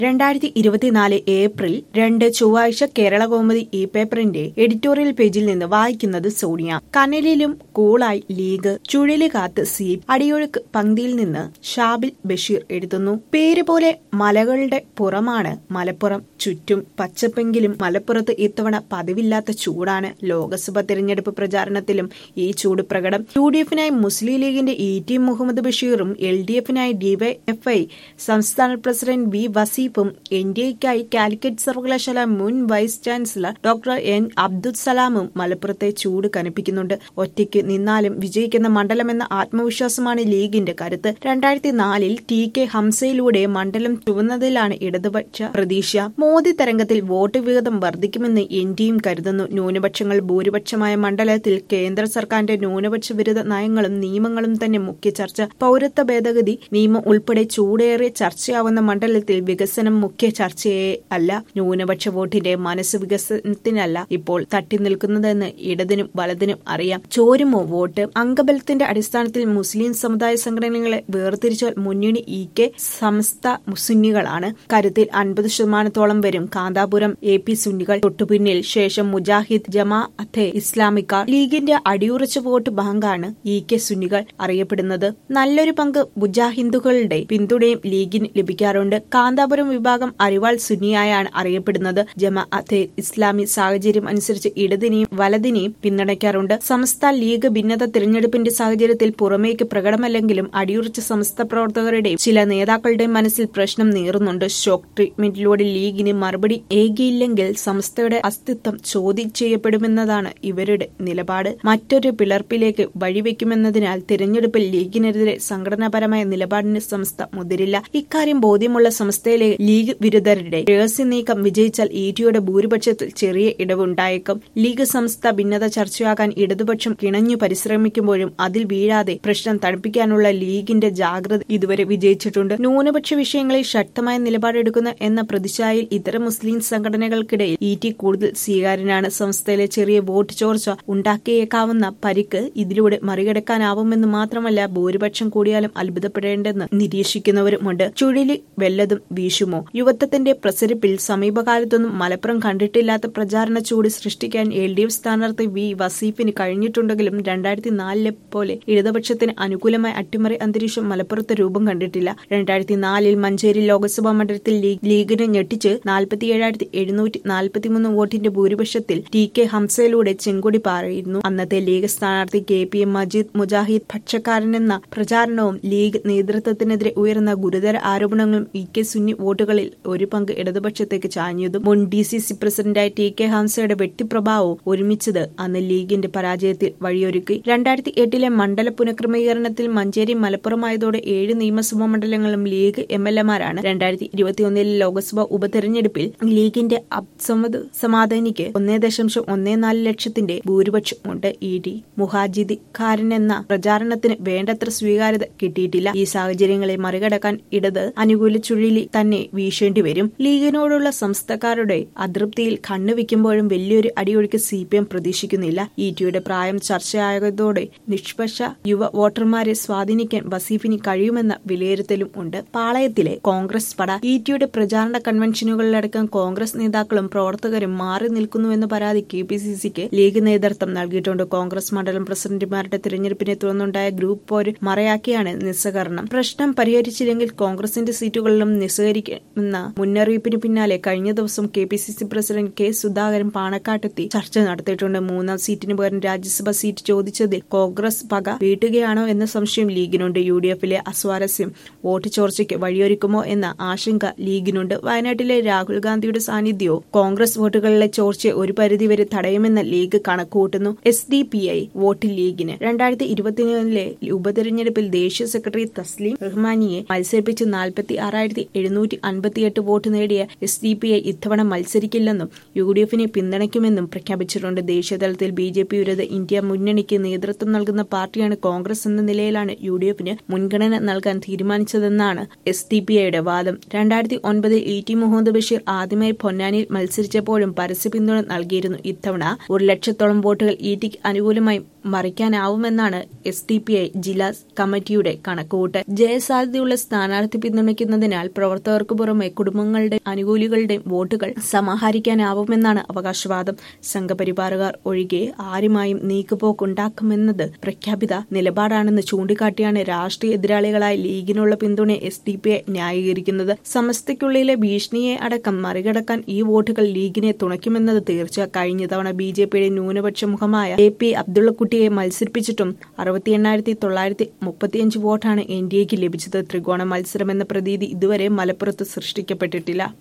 രണ്ടായിരത്തി ഇരുപത്തിനാല് ഏപ്രിൽ രണ്ട് ചൊവ്വാഴ്ച കേരള കൗമുദി ഈ പേപ്പറിന്റെ എഡിറ്റോറിയൽ പേജിൽ നിന്ന് വായിക്കുന്നത് സോണിയ കനലിലും കൂളായി ലീഗ് ചുഴലി കാത്ത് സീറ്റ് അടിയൊഴുക്ക് പങ്ക്തിയിൽ നിന്ന് ഷാബിൽ ബഷീർ എഴുതുന്നു പേര് പോലെ മലകളുടെ പുറമാണ് മലപ്പുറം ചുറ്റും പച്ചപ്പെങ്കിലും മലപ്പുറത്ത് ഇത്തവണ പതിവില്ലാത്ത ചൂടാണ് ലോക്സഭ തെരഞ്ഞെടുപ്പ് പ്രചാരണത്തിലും ഈ ചൂട് പ്രകടം യു ഡി എഫിനായി മുസ്ലിം ലീഗിന്റെ ഇ ടി മുഹമ്മദ് ബഷീറും എൽ ഡി എഫിനായി ഡിവൈഎഫ്ഐ സംസ്ഥാന പ്രസിഡന്റ് വി വസീഫും എൻ ഡി എക്കായി കാലിക്കറ്റ് സർവകലാശാല മുൻ vice chancellor doctor N Abdul സലാമും മലപ്പുറത്തെ ചൂട് കനപ്പിക്കുന്നുണ്ട് ഒറ്റയ്ക്ക് നിന്നാലും വിജയിക്കുന്ന മണ്ഡലമെന്ന ആത്മവിശ്വാസമാണ് ലീഗിന്റെ കരുത്ത് രണ്ടായിരത്തി നാലിൽ ടി കെ ഹംസയിലൂടെ മണ്ഡലം ചുവന്നതിലാണ് ഇടതുപക്ഷ പ്രതീക്ഷ മോദി തരംഗത്തിൽ വോട്ട് വിഹിതം വർദ്ധിക്കുമെന്ന് എൻ ഡിയും കരുതുന്നു ന്യൂനപക്ഷങ്ങൾ ഭൂരിപക്ഷമായ മണ്ഡലത്തിൽ കേന്ദ്ര സർക്കാരിന്റെ ന്യൂനപക്ഷ വിരുദ്ധ നയങ്ങളും നിയമങ്ങളും തന്നെ മുഖ്യ ചർച്ച പൌരത്വ ഭേദഗതി നിയമം ഉൾപ്പെടെ ചൂടേറെ ചർച്ചയാവുന്ന മണ്ഡലത്തിൽ വികസനം മുഖ്യ ചർച്ചയേ അല്ല ന്യൂനപക്ഷ വോട്ടിന്റെ മനസ്സ് വികസനത്തിനല്ല ഇപ്പോൾ തട്ടി നിൽക്കുന്നതെന്ന് ഇടതിനും വലതിനും അറിയാം ചോരുമോ വോട്ട് അംഗബലത്തിന്റെ അടിസ്ഥാനത്തിൽ മുസ്ലിം സമുദായ സംഘടനകളെ വേർതിരിച്ചാൽ മുന്നണി ഇ കെ സമസ്ത സുന്നികളാണ് കരുത്തിൽ അൻപത് ശതമാനത്തോളം വരും കാന്താപുരം എ പി സുന്നികൾ തൊട്ടുപിന്നിൽ ശേഷം മുജാഹിദ് ജമാഅത്തെ ഇസ്ലാമിക്ക ലീഗിന്റെ അടിയുറച്ച വോട്ട് ബാങ്കാണ് ഇ കെ സുന്നികൾ അറിയപ്പെടുന്നത് നല്ലൊരു പങ്ക് മുജാഹിന്ദുക്കളുടെ പിന്തുണയും ലീഗിന് ലഭിക്കാറുണ്ട് കാന്താപുരം വിഭാഗം അരിവാൾ സുന്നിയായാണ് അറിയപ്പെടുന്നത് ജമാഅത്തെ ഇസ്ലാമി സാഹചര്യം അനുസരിച്ച് ഇടതിനെയും വലതിനെയും പിന്തുണയ്ക്കാറുണ്ട് സമസ്ത ലീഗ് ഭിന്നത തിരഞ്ഞെടുപ്പിന്റെ സാഹചര്യത്തിൽ പുറമേക്ക് പ്രകടമല്ലെങ്കിലും അടിയുറച്ച സമസ്ത പ്രവർത്തകരുടെയും ചില നേതാക്കളുടെയും മനസ്സിൽ പ്രശ്നം നീറുന്നുണ്ട് ഷോക്ക് ട്രീറ്റ്മെന്റിലൂടെ ലീഗിന് മറുപടി ഏകിയില്ലെങ്കിൽ സംസ്ഥയുടെ അസ്തിത്വം ചോദ്യം ചെയ്യപ്പെടുമെന്നതാണ് ഇവരുടെ നിലപാട് മറ്റൊരു പിളർപ്പിലേക്ക് വഴിവെക്കുമെന്നതിനാൽ തിരഞ്ഞെടുപ്പിൽ ലീഗിനെതിരെ സംഘടനാപരമായ നിലപാടിന് സംസ്ഥ മുതിരില്ല ഇക്കാര്യം ബോധ്യമുള്ള സംസ്ഥയിലെ ലീഗ് വിരുദ്ധരുടെ രഹസ്യ നീക്കം വിജയിച്ചാൽ ഇടിയുടെ ഭൂരിപക്ഷത്തിൽ ചെറിയ ഇടവുണ്ടായേക്കും ലീഗ് സംസ്ഥ ഭിന്നത ചർച്ചയാകാൻ ഇടതുപക്ഷം കിണഞ്ഞു പരിശ്രമിക്കുമ്പോഴും അതിൽ വീഴാതെ പ്രശ്നം തണുപ്പിക്കാനുള്ള ലീഗിന്റെ ജാഗ്രത ഇതുവരെ വിജയിച്ചിട്ടുണ്ട് ന്യൂനപക്ഷ വിഷയങ്ങളിൽ ശക്തമായ നിലപാടെടുക്കുന്ന എന്ന പ്രതിച്ഛായയിൽ ഇതര മുസ്ലിം സംഘടനകൾക്കിടയിൽ ഇ ടി കൂടുതൽ സ്വീകാര്യനാണ് സംസ്ഥയിലെ ചെറിയ വോട്ട് ചോർച്ച ഉണ്ടാക്കിയേക്കാവുന്ന പരിക്ക് ഇതിലൂടെ മറികടക്കാനാവുമെന്ന് മാത്രമല്ല ഭൂരിപക്ഷം കൂടിയാലും അത്ഭുതപ്പെടേണ്ടെന്ന് നിരീക്ഷിക്കുന്നവരുമുണ്ട് ചുഴലി വെല്ലതും വീശുമോ യുവത്വത്തിന്റെ പ്രസരിപ്പിൽ സമീപകാലത്തൊന്നും മലപ്പുറം കണ്ടിട്ടില്ലാത്ത പ്രചാരണ ചൂട് സൃഷ്ടിക്കാൻ എൽ ഡി എഫ് സ്ഥാനാർത്ഥി വി വസീഫിന് കഴിഞ്ഞിട്ടുണ്ടെങ്കിലും രണ്ടായിരത്തി നാലിലെ പോലെ ഇടതുപക്ഷത്തിന് അനുകൂലമായ അട്ടിമറി അന്തരീക്ഷം മലപ്പുറത്ത് രൂപം കണ്ടിട്ടില്ല രണ്ടായിരത്തി നാലിൽ മഞ്ചേരി ലോക്സഭാ മണ്ഡലത്തിൽ ലീഗിനെ ഞെട്ടിച്ച് നാൽപ്പത്തിയേഴായിരത്തി എഴുന്നൂറ്റി നാൽപ്പത്തിമൂന്ന് വോട്ടിന്റെ ഭൂരിപക്ഷത്തിൽ ടി കെ ഹംസയിലൂടെ ചെങ്കൊടി പാറിയിരുന്നു അന്നത്തെ ലീഗ് സ്ഥാനാർത്ഥി K P M Majeed Mujahid പക്ഷക്കാരനെന്ന പ്രചാരണവും ലീഗ് നേതൃത്വത്തിനെതിരെ ഉയർന്ന ഗുരുതര ആരോപണങ്ങളും ഇ കെ സുന്നി വോട്ടുകളിൽ ഒരു പങ്ക് ഇടതുപക്ഷത്തേക്ക് ചാഞ്ഞതും മുൻ ഡി സി സി പ്രസിഡന്റായ ടി കെ ഹംസയുടെ വ്യക്തിപ്രഭാവവും ഒരുമിച്ചത് അന്ന് ലീഗിന്റെ പരാജയത്തിൽ വഴിയൊരുക്കി രണ്ടായിരത്തി എട്ടിലെ മണ്ഡല പുനഃക്രമീകരണത്തിൽ മഞ്ചേരി മലപ്പുറമായതോടെ ഏഴ് നിയമസഭാ മണ്ഡലങ്ങളും ലീഗ് എം എൽ എമാരാണ് രണ്ടായിരത്തി ഇരുപത്തിയൊന്നിലെ ലോക്സഭാ ഉപതെരഞ്ഞെടുപ്പിൽ ലീഗിന്റെ അബ്സമദ് സമാധാനിക്ക് ഒന്നേ ദശാംശം ഒന്നേ നാല് ലക്ഷത്തിന്റെ ഭൂരിപക്ഷമുണ്ട് ഇ ഡി മുഹാജിദിക്കാരനെന്ന പ്രചാരണത്തിന് വേണ്ടത്ര സ്വീകാര്യത കിട്ടിയിട്ടില്ല ഈ സാഹചര്യങ്ങളെ മറികടക്കാൻ ഇടത് അനുകൂല ചുഴലി തന്നെ വീശേണ്ടി വരും ലീഗിനോടുള്ള സംസ്ഥക്കാരുടെ അതൃപ്തിയിൽ കണ്ണുവെക്കുമ്പോഴും വലിയൊരു അടിയൊഴുക്ക് സി പി എം പ്രതീക്ഷിക്കുന്നില്ല ഇ ടിയുടെ പ്രായം ചർച്ചയായതോടെ നിഷ്പക്ഷ യുവ വോട്ടർമാരെ സ്വാധീനിക്കാൻ വസീഫിന് കഴിയുമെന്ന വിലയിരുത്തലും ഉണ്ട് പാളയത്തിലെ കോൺഗ്രസ് പട ഇ ടിയുടെ പ്രചാരണ കൺവെൻഷനുകളിലടക്കം കോൺഗ്രസ് നേതാക്കളും പ്രവർത്തകരും മാറി നിൽക്കുന്നുവെന്ന പരാതി കെ പി സി സിക്ക് ലീഗ് നേതൃത്വം നൽകിയിട്ടുണ്ട് കോൺഗ്രസ് മണ്ഡലം പ്രസിഡന്റുമാരുടെ തിരഞ്ഞെടുപ്പിനെ തുടർന്നുണ്ടായ ഗ്രൂപ്പ് പോര് മറയാക്കിയാണ് നിസ്സഹകരണം പ്രശ്നം പരിഹരിച്ചില്ലെങ്കിൽ കോൺഗ്രസിന്റെ സീറ്റുകളിലും നിസ്സഹകരിക്കുമെന്ന മുന്നറിയിപ്പിന് പിന്നാലെ കഴിഞ്ഞ ദിവസം K P C C president K Sudhakaran പാണക്കാട്ടെത്തി ചർച്ച നടത്തിയിട്ടുണ്ട് മൂന്നാം സീറ്റിന് പകരം രാജ്യസഭ സീറ്റ് ചോദിച്ചതിൽ കോൺഗ്രസ് പക വീട്ടുകയാണോ എന്ന സംശയം ലീഗിനുണ്ട് യു ഡി എഫിലെ അസ്വാരസ്യം വോട്ട് ചോർച്ചയ്ക്ക് വഴിയൊരുക്കുമോ എന്ന ആശങ്ക ലീഗിനുണ്ട് വയനാട്ടിലെ രാഹുൽ ഗാന്ധിയുടെ സാന്നിധ്യവും കോൺഗ്രസ് വോട്ടുകളിലെ ചോർച്ചയെ ഒരു പരിധിവരെ തടയുമെന്ന ലീഗ് കണക്കുകൂട്ടുന്നു S D P I vote ലീഗിന് രണ്ടായിരത്തി ഇരുപത്തിയൊന്നിലെ ഉപതെരഞ്ഞെടുപ്പിൽ ദേശീയ സെക്രട്ടറി തസ്ലീം റഹ്മാനിയെ മത്സരിപ്പിച്ച് നാൽപ്പത്തി ആറായിരത്തി എഴുന്നൂറ്റി അൻപത്തിയെട്ട് വോട്ട് നേടിയ എസ് ഡി പി ഐ ഇത്തവണ മത്സരിക്കില്ലെന്നും യു ഡി എഫിനെ പിന്തുണയ്ക്കുമെന്നും പ്രഖ്യാപിച്ചിട്ടുണ്ട് ദേശീയതലത്തിൽ ബി ജെ പി വിരുദ്ധ ഇന്ത്യ മുന്നണിക്ക് നേതൃത്വം നൽകുന്ന പാർട്ടിയാണ് കോൺഗ്രസ് എന്ന നിലയിലാണ് യു ഡി എഫിന് മുൻഗണന നൽകാൻ തീരുമാനിച്ചതെന്നാണ് എസ് ഡി പി ഐയുടെ വാദം രണ്ടായിരത്തി ഒൻപതിൽ ഇ ടി മുഹമ്മദ് ബഷീർ ആദ്യമായി പൊന്നാനിയിൽ മത്സരിച്ചപ്പോഴും പരസ്യ പിന്തുണ നൽകിയിരുന്നു ഇത്തവണ ഒരു ലക്ഷത്തോളം വോട്ടുകൾ ഇ ടിക്ക് അനുകൂലമായി മറിക്കാനാവുമെന്നാണ് എസ് ഡി പി ഐ ജില്ലാ കമ്മിറ്റിയുടെ കണക്കുകൂട്ട് ജയസാധ്യതയുള്ള സ്ഥാനാർത്ഥി പിന്തുണയ്ക്കുന്നതിനാൽ പ്രവർത്തകർക്ക് പുറമെ കുടുംബങ്ങളുടെ അനുകൂലികളുടെയും വോട്ടുകൾ സമാഹരിക്കാനാവുമെന്നാണ് അവകാശവാദം സംഘപരിവാറുകാർ ഒഴികെ ആരുമായും നീക്കുപോക്കുണ്ടാക്കുമെന്നത് പ്രഖ്യാപിത നിലപാടാണെന്ന് ചൂണ്ടിക്കാട്ടിയാണ് രാഷ്ട്രീയ എതിരാളികളായ ലീഗിനുള്ള പിന്തുണ എസ് ഡി പി ഐ ന്യായീകരിക്കുന്നത് സമസ്തയ്ക്കുള്ളിലെ ഭീഷണിയെ അടക്കം മറികടക്കാൻ ഈ വോട്ടുകൾ ലീഗിനെ തുണയ്ക്കുമെന്നത് തീർച്ച കഴിഞ്ഞ തവണ ബി ജെ പിയുടെ ന്യൂനപക്ഷ മുഖമായ എ പി അബ്ദുള്ളക്കുട്ടിയെ മത്സരിപ്പിച്ചിട്ടും അറുപത്തി എണ്ണായിരത്തി തൊള്ളായിരത്തി മുപ്പത്തിയഞ്ച് വോട്ടാണ് എൻ ഡി എക്ക് ലഭിച്ചത് ത്രികോണ മത്സരമെന്ന പ്രതീതി ഇതുവരെ മലപ്പുറത്ത് സൃഷ്ടിക്കപ്പെട്ടിട്ടില്ല